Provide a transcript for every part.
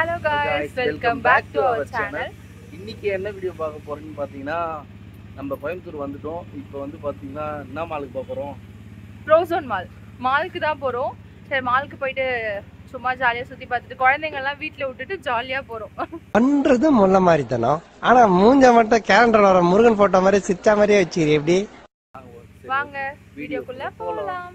Hello guys welcome back to our channel இன்னைக்கு என்ன video பார்க்க போறோம்னு பார்த்தீங்கன்னா நம்ம கோயம்புத்தூர் வந்துட்டோம் இப்போ வந்து பார்த்தீங்கன்னா என்ன மாலுக்கு பார்க்க போகிறோம் ப்ரோசோன் மால் மாலுக்கு தான் போகிறோம் சரி மாலுக்கு போயிட்டு சும்மா ஜாலியாக சுற்றி பார்த்துட்டு குழந்தைங்கள்லாம் வீட்டில் விட்டுட்டு ஜாலியாக போகிறோம் பண்றது முள்ள மாதிரி தானோ ஆனா மூஞ்ச மட்டும் கேலண்டர் வர முருகன் போட்டோ மாதிரி சிரிச்சா மாதிரியே வச்சிரு எப்படி வாங்க வீடியோக்குள்ளே போகலாம்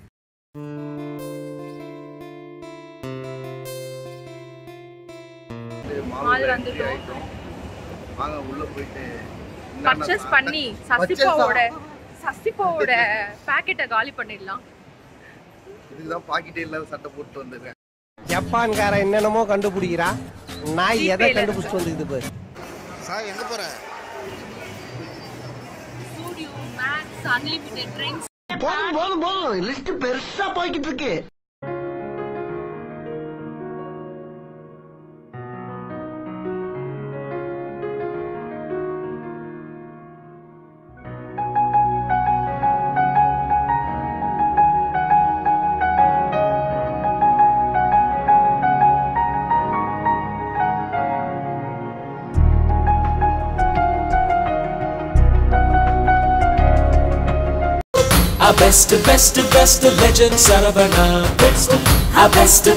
மால் வந்துட்டோம். வாங்க உள்ள போயிட்டு என்னென்ன பர்ச்சேஸ் பண்ணி சசிபாவோட சசிபாவோட பேக்கெட்டை காலி பண்ணிடலாம் இதுதான் பாக்கெட்டே இல்லாத சட்டை போட்டு வந்திருக்கேன் ஜப்பான்கார என்னென்னமோ கண்டுபிடிக்கிறா நாய் எதை கண்டுபிடிச்சிட்டு வந்துக்குது பாரு சார் எங்க போற ஸ்டூடியோ மேக்ஸ் அன்லிமிட்டெட் ட்ரிங்க்ஸ் போதும் போதும் போதும் லிஸ்ட் பெருசா போய்கிட்டு இருக்கு Our best, best, best legend Saravana. Best, our best.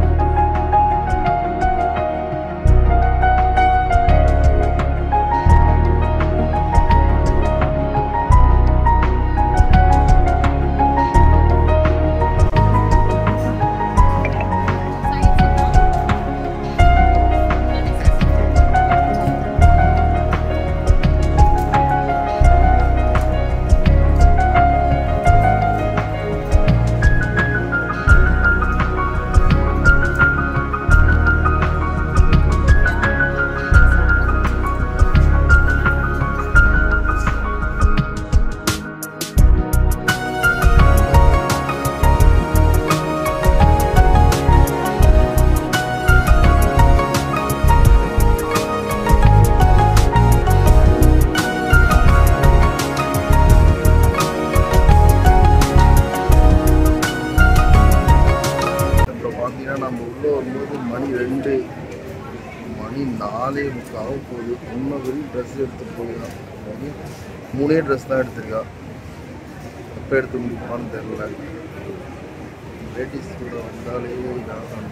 இப்போ பார்த்தீங்கன்னா நம்ம உள்ள வரும்போது மணி ரெண்டு மணி நாலே முக்காக போகுது உண்மை வரையும் ட்ரெஸ் எடுத்துட்டு போயிடலாம் மணி மூணே ட்ரெஸ் தான் எடுத்திருக்கா எப்போ எடுத்து முடிப்பான்னு தெரில லேடிஸ் கூட வந்தாலே இதாகணும்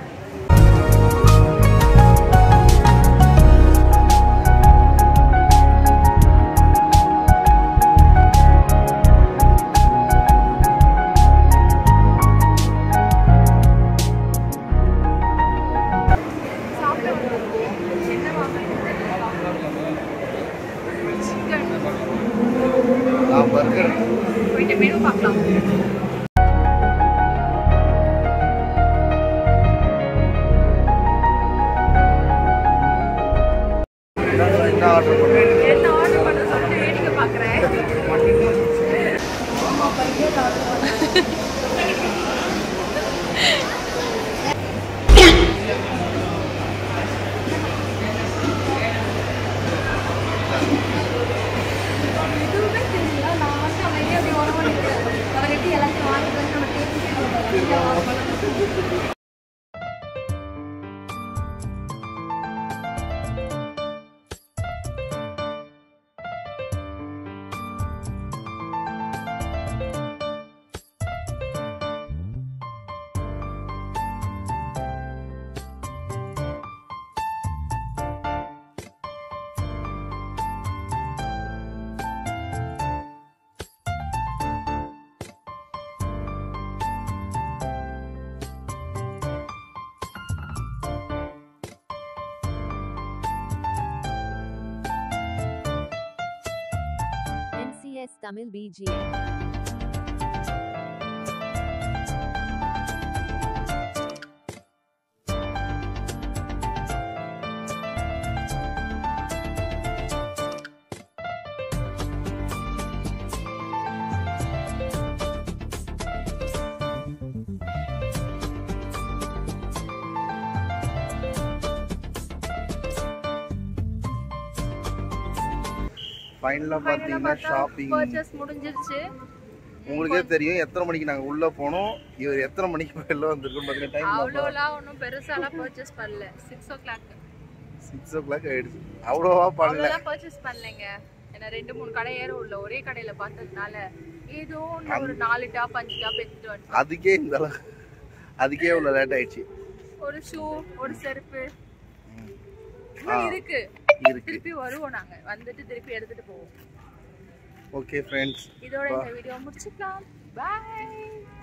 சாப்பிட வந்திருக்கோம். என்ன வாங்குறீங்க? சிக்கன் நான் பர்கர் போயிட்டு மெனு பார்க்கலாம் என்ன ஆர்டர் பண்ணுறேன் என்ன ஆர்டர் பண்ண சொல்லிட்டு வேடிக்கை பார்க்குறேன் எதுவுமே தெரியல நான் வந்து அமைதியாக அப்படி ஓரமாக நிற்கிறேன் அவர் எப்படி எல்லாத்தையும் வாங்கிட்டு வந்து நம்ம கேட்டு NCS Tamil BGM. ஃபைனலாக பார்த்தீங்கன்னா ஷாப்பிங் பர்ச்சேஸ் முடிஞ்சிருச்சு உங்களுக்கே தெரியும் எத்தனை மணிக்கு நாங்கள் உள்ளே போனோம் இவர் எத்தனை மணிக்கு வெளில வந்திருக்கோம் பார்த்தீங்கன்னா டைம் அவ்வளோலாம் ஒன்றும் பெருசாலாம் பர்ச்சேஸ் பண்ணல six o'clock six o'clock ஆயிடுச்சு அவ்வளோவா பண்ணல அவ்வளோலாம் பர்ச்சேஸ் பண்ணலைங்க ஏன்னா ரெண்டு மூணு கடை ஏற உள்ள ஒரே கடையில பார்த்ததுனால ஏதோ ஒண்ணு ஒரு நாலு டாப் அஞ்சு டாப் எடுத்துட்டு வந்துட்டோம் அதுக்கே இந்த அளவு அதுக்கே இவ்வளோ லேட் ஆயிடுச்சு ஒரு ஷூ ஒரு செருப்பு ஆ. இன்னும் இருக்கு இருக்கு திருப்பி வருவோம் நாங்க வந்துட்டு திருப்பி எடுத்துட்டு போவோம் ஓகே ஃப்ரெண்ட்ஸ் இதோட இந்த வீடியோ முடிச்சுக்கலாம் பாய்